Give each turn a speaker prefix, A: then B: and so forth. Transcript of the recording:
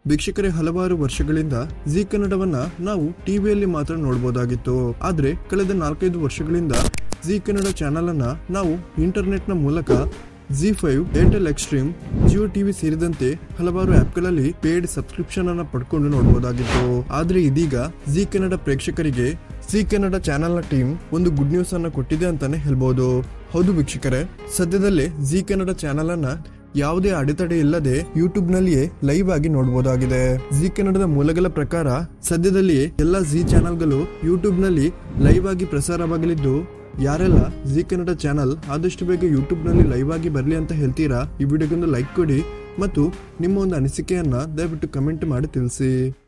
A: ವೀಕ್ಷಕರೇ ಹಲವಾರು ವರ್ಷಗಳಿಂದ ಜಿ ಕನ್ನಡವನ್ನ ನಾವು ಟಿವಿಯಲ್ಲಿ ಮಾತ್ರ ನೋಡಬಹುದಾಗಿತ್ತು ಆದ್ರೆ ಕಳೆದ ನಾಲ್ಕೈದು ವರ್ಷಗಳಿಂದ ಜಿ ಕನ್ನಡ ಚಾನೆಲ್ ಅನ್ನ ನಾವು ಇಂಟರ್ನೆಟ್ ನ ಮೂಲಕ Zee five Airtel Xstream Jio TV ಸೇರಿದಂತೆ ಹಲವಾರು ಆಪ್ಗಳಲ್ಲಿ ಪೇಡ್ ಸಬ್ಸ್ಕ್ರಿಪ್ಷನ್ ಅನ್ನ ಪಡ್ಕೊಂಡು ನೋಡಬಹುದಾಗಿತ್ತು ಆದ್ರೆ ಇದೀಗ ಜಿ ಕನ್ನಡ ಪ್ರೇಕ್ಷಕರಿಗೆ ಜಿ ಕನ್ನಡ ಚಾನೆಲ್ ನ ಟೀಮ್ ಒಂದು ಗುಡ್ ನ್ಯೂಸ್ ಅನ್ನ ಕೊಟ್ಟಿದೆ ಅಂತಾನೆ ಹೇಳ್ಬಹುದು ಹೌದು ವೀಕ್ಷಕರೇ ಸದ್ಯದಲ್ಲೇ ಜಿ ಕನ್ನಡ ಚಾನೆಲ್ ಅನ್ನ ಯಾವುದೇ ಅಡೆತಡೆ ಇಲ್ಲದೆ ಯೂಟ್ಯೂಬ್ ನಲ್ಲಿಯೇ ಲೈವ್ ಆಗಿ ನೋಡಬಹುದಾಗಿದೆ ಜಿ ಕನ್ನಡದ ಮೂಲಗಳ ಪ್ರಕಾರ ಸದ್ಯದಲ್ಲಿಯೇ ಎಲ್ಲ ಜಿ ಚಾನೆಲ್ಗಳು ಯೂಟ್ಯೂಬ್ ನಲ್ಲಿ ಲೈವ್ ಆಗಿ ಪ್ರಸಾರವಾಗಲಿದ್ದು ಯಾರೆಲ್ಲ ಜಿ ಕನ್ನಡ ಚಾನಲ್ ಆದಷ್ಟು ಬೇಗ ಯೂಟ್ಯೂಬ್ ನಲ್ಲಿ ಲೈವ್ ಆಗಿ ಬರಲಿ ಅಂತ ಹೇಳ್ತೀರಾ ಈ ವಿಡಿಯೋಗೊಂದು ಲೈಕ್ ಕೊಡಿ ಮತ್ತು ನಿಮ್ಮ ಒಂದು ಅನಿಸಿಕೆಯನ್ನ ದಯವಿಟ್ಟು ಕಮೆಂಟ್ ಮಾಡಿ ತಿಳಿಸಿ